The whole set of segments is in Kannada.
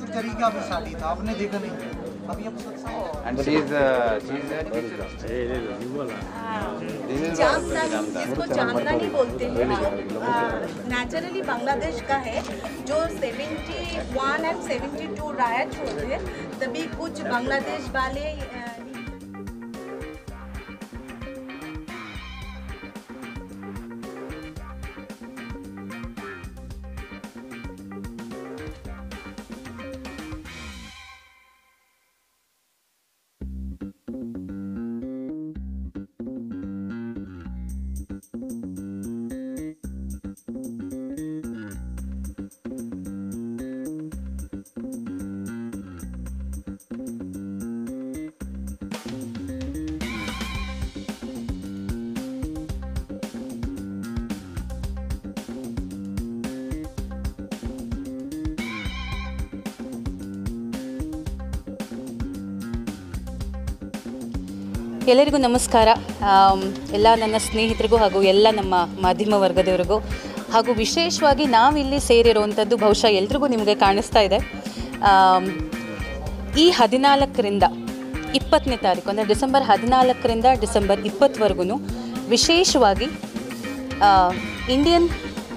जरी का भी साड़ी था आपने देखा नहीं अभी हम सब And she is, uh, she is a teacher. This is jamdani जिसको जामदानी बोलते हैं नेचुरली बांग्लादेश का है जो 71 एंड 72 रायट हुए थे तभी कुछ बांग्लादेश वाले अ, ಎಲ್ಲರಿಗೂ ನಮಸ್ಕಾರ ಆಮ್, ಎಲ್ಲ ನನ್ನ ಸ್ನೇಹಿತರಿಗೂ ಹಾಗೂ ಎಲ್ಲ ನಮ್ಮ ಮಾಧ್ಯಮ ವರ್ಗದವರಿಗೂ ಹಾಗೂ ವಿಶೇಷವಾಗಿ ನಾವಿಲ್ಲಿ ಸೇರಿರುವಂಥದ್ದು ಬಹುಶಃ ಎಲ್ರಿಗೂ ನಿಮಗೆ ಕಾಣಿಸ್ತಾ ಇದೆ ಆಮ್, ಈ ಹದಿನಾಲ್ಕರಿಂದ ಇಪ್ಪತ್ತನೇ ತಾರೀಕು ಅಂದರೆ ಡಿಸೆಂಬರ್ ಹದಿನಾಲ್ಕರಿಂದ ಡಿಸೆಂಬರ್ ಇಪ್ಪತ್ತವರೆಗೂ ವಿಶೇಷವಾಗಿ ಆ, ಇಂಡಿಯನ್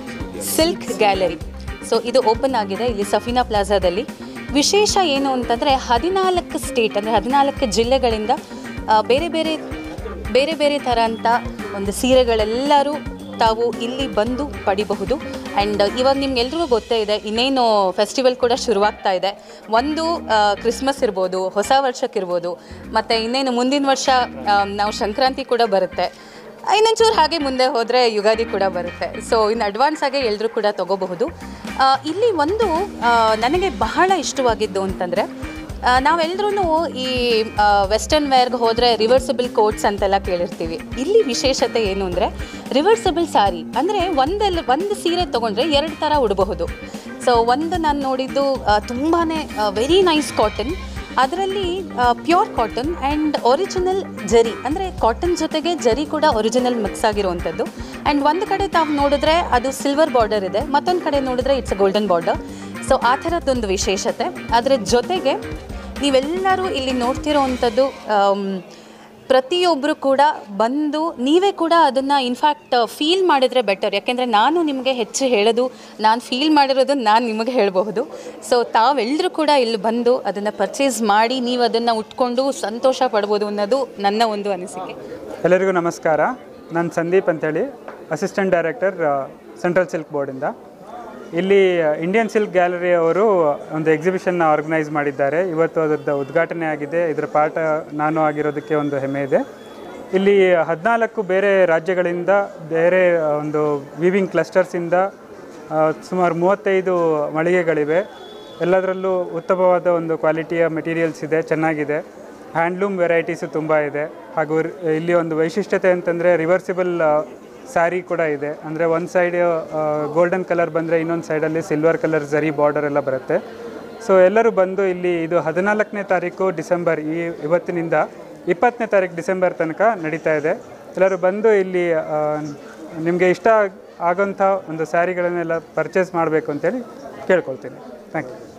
ಸಿಲ್ಕ್ ಗ್ಯಾಲರಿ ಸೊ ಇದು ಓಪನ್ ಆಗಿದೆ ಇಲ್ಲಿ ಸಫಿನಾ ಪ್ಲಾಜಾದಲ್ಲಿ ವಿಶೇಷ ಏನು ಅಂತಂದರೆ ಹದಿನಾಲ್ಕು ಸ್ಟೇಟ್ ಅಂದರೆ ಹದಿನಾಲ್ಕು ಜಿಲ್ಲೆಗಳಿಂದ ಆ, ಬೇರೆ ಬೇರೆ ಬೇರೆ ಬೇರೆ ಥರ ಅಂತ ಒಂದು ಸೀರೆಗಳೆಲ್ಲರೂ ತಾವು ಇಲ್ಲಿ ಬಂದು ಪಡಿಬಹುದು ಆ್ಯಂಡ್ ಇವಾಗ ನಿಮ್ಗೆಲ್ರಿಗೂ ಗೊತ್ತೇ ಇದೆ ಇನ್ನೇನು ಫೆಸ್ಟಿವಲ್ ಕೂಡ ಶುರುವಾಗ್ತಾ ಇದೆ ಒಂದು ಕ್ರಿಸ್ಮಸ್ ಇರ್ಬೋದು ಹೊಸ ವರ್ಷಕ್ಕಿರ್ಬೋದು ಮತ್ತು ಇನ್ನೇನು ಮುಂದಿನ ವರ್ಷ ಆ, ನಾವು ಸಂಕ್ರಾಂತಿ ಕೂಡ ಬರುತ್ತೆ ಇನ್ನೊಂಚೂರು ಹಾಗೆ ಮುಂದೆ ಹೋದರೆ ಯುಗಾದಿ ಕೂಡ ಬರುತ್ತೆ ಸೊ ಇನ್ನು ಅಡ್ವಾನ್ಸ್ ಆಗಿ ಎಲ್ಲರೂ ಕೂಡ ತಗೋಬಹುದು ಆ, ಇಲ್ಲಿ ಒಂದು ಆ, ನನಗೆ ಬಹಳ ಇಷ್ಟವಾಗಿದ್ದು ಅಂತಂದರೆ ನಾವೆಲ್ಲರೂ ಈ ವೆಸ್ಟರ್ನ್ ವೇರ್ಗೆ ಹೋದರೆ ರಿವರ್ಸಬಲ್ ಕೋಟ್ಸ್ ಅಂತೆಲ್ಲ ಕೇಳಿರ್ತೀವಿ ಇಲ್ಲಿ ವಿಶೇಷತೆ ಏನು ಅಂದರೆ ರಿವರ್ಸಬಲ್ ಸಾರಿ ಅಂದರೆ ಒಂದಲ್ಲಿ ಒಂದು ಸೀರೆ ತೊಗೊಂಡ್ರೆ ಎರಡು ಥರ ಉಡಬಹುದು ಸೊ ಒಂದು ನಾನು ನೋಡಿದ್ದು ತುಂಬಾ ವೆರಿ ನೈಸ್ ಕಾಟನ್ ಅದರಲ್ಲಿ pure cotton and original zari ಅಂದರೆ ಕಾಟನ್ ಜೊತೆಗೆ ಜರಿ ಕೂಡ ಒರಿಜಿನಲ್ ಮಿಕ್ಸ್ ಆಗಿರುವಂಥದ್ದು ಆ್ಯಂಡ್ ಒಂದು ಕಡೆ ತಾವು ನೋಡಿದ್ರೆ ಅದು ಸಿಲ್ವರ್ ಬಾರ್ಡರ್ ಇದೆ ಮತ್ತೊಂದು ಕಡೆ ನೋಡಿದ್ರೆ it's a golden border so ಆ ಥರದ್ದೊಂದು ವಿಶೇಷತೆ ಅದರ ಜೊತೆಗೆ ನೀವೆಲ್ಲರೂ ಇಲ್ಲಿ ನೋಡ್ತಿರೋವಂಥದ್ದು ಆಮ್, ಪ್ರತಿಯೊಬ್ಬರು ಕೂಡ ಬಂದು ನೀವೇ ಕೂಡ ಅದನ್ನು ಇನ್ಫ್ಯಾಕ್ಟ್ ಫೀಲ್ ಮಾಡಿದ್ರೆ ಬೆಟರ್ ಯಾಕೆಂದರೆ ನಾನು ನಿಮಗೆ ಹೆಚ್ಚು ಹೇಳೋದು ನಾನು ಫೀಲ್ ಮಾಡಿರೋದು ನಾನು ನಿಮಗೆ ಹೇಳಬಹುದು ಸೊ ತಾವೆಲ್ಲರೂ ಕೂಡ ಇಲ್ಲಿ ಬಂದು ಅದನ್ನು ಪರ್ಚೇಸ್ ಮಾಡಿ ನೀವು ಅದನ್ನು ಉಟ್ಕೊಂಡು ಸಂತೋಷ ಪಡ್ಬೋದು ಅನ್ನೋದು ನನ್ನ ಒಂದು ಅನಿಸಿಕೆ ಎಲ್ಲರಿಗೂ ನಮಸ್ಕಾರ ನಾನು ಸಂದೀಪ್ ಅಂತೇಳಿ ಅಸಿಸ್ಟೆಂಟ್ ಡೈರೆಕ್ಟರ್ ಸೆಂಟ್ರಲ್ ಸಿಲ್ಕ್ ಬೋರ್ಡಿಂದ ಇಲ್ಲಿ ಇಂಡಿಯನ್ ಸಿಲ್ಕ್ ಗ್ಯಾಲರಿ ಅವರು ಒಂದು ಎಕ್ಸಿಬಿಷನ್ನ ಆರ್ಗನೈಸ್ ಮಾಡಿದ್ದಾರೆ ಇವತ್ತು ಅದರದ್ದು ಉದ್ಘಾಟನೆ ಆಗಿದೆ ಇದರ ಪಾಠ ನಾನು ಆಗಿರೋದಕ್ಕೆ ಒಂದು ಹೆಮ್ಮೆ ಇದೆ ಇಲ್ಲಿ ಹದಿನಾಲ್ಕು ಬೇರೆ ರಾಜ್ಯಗಳಿಂದ ಬೇರೆ ಒಂದು ವಿವಿಂಗ್ ಕ್ಲಸ್ಟರ್ಸಿಂದ ಸುಮಾರು ಮೂವತ್ತೈದು ಮಳಿಗೆಗಳಿವೆ ಎಲ್ಲದರಲ್ಲೂ ಉತ್ತಮವಾದ ಒಂದು ಕ್ವಾಲಿಟಿಯ ಮೆಟೀರಿಯಲ್ಸ್ ಇದೆ ಚೆನ್ನಾಗಿದೆ ಹ್ಯಾಂಡ್ಲೂಮ್ ವೆರೈಟೀಸು ತುಂಬ ಇದೆ ಹಾಗೂ ರಿ- ಇಲ್ಲಿ ಒಂದು ವೈಶಿಷ್ಟ್ಯತೆ ಅಂತಂದರೆ ರಿವರ್ಸಿಬಲ್ ಸ್ಯಾರಿ ಕೂಡ ಇದೆ ಅಂದರೆ ಒಂದು ಸೈಡ್ ಗೋಲ್ಡನ್ ಕಲರ್ ಬಂದರೆ ಇನ್ನೊಂದು ಸೈಡಲ್ಲಿ ಸಿಲ್ವರ್ ಕಲರ್ ಜರಿ ಬಾರ್ಡರ್ ಎಲ್ಲ ಬರುತ್ತೆ ಸೊ ಎಲ್ಲರೂ ಬಂದು ಇಲ್ಲಿ ಇದು ಹದಿನಾಲ್ಕನೇ ತಾರೀಕು ಡಿಸೆಂಬರ್ ಈ ಇವತ್ತಿನಿಂದ ಇಪ್ಪತ್ತನೇ ತಾರೀಕು ಡಿಸೆಂಬರ್ ತನಕ ನಡೀತಾ ಇದೆ ಎಲ್ಲರೂ ಬಂದು ಇಲ್ಲಿ ನಿಮಗೆ ಇಷ್ಟ ಆಗೋಂಥ ಒಂದು ಸ್ಯಾರಿಗಳನ್ನೆಲ್ಲ ಪರ್ಚೇಸ್ ಮಾಡಬೇಕು ಅಂತೇಳಿ ಕೇಳ್ಕೊಳ್ತೀನಿ ಥ್ಯಾಂಕ್ ಯು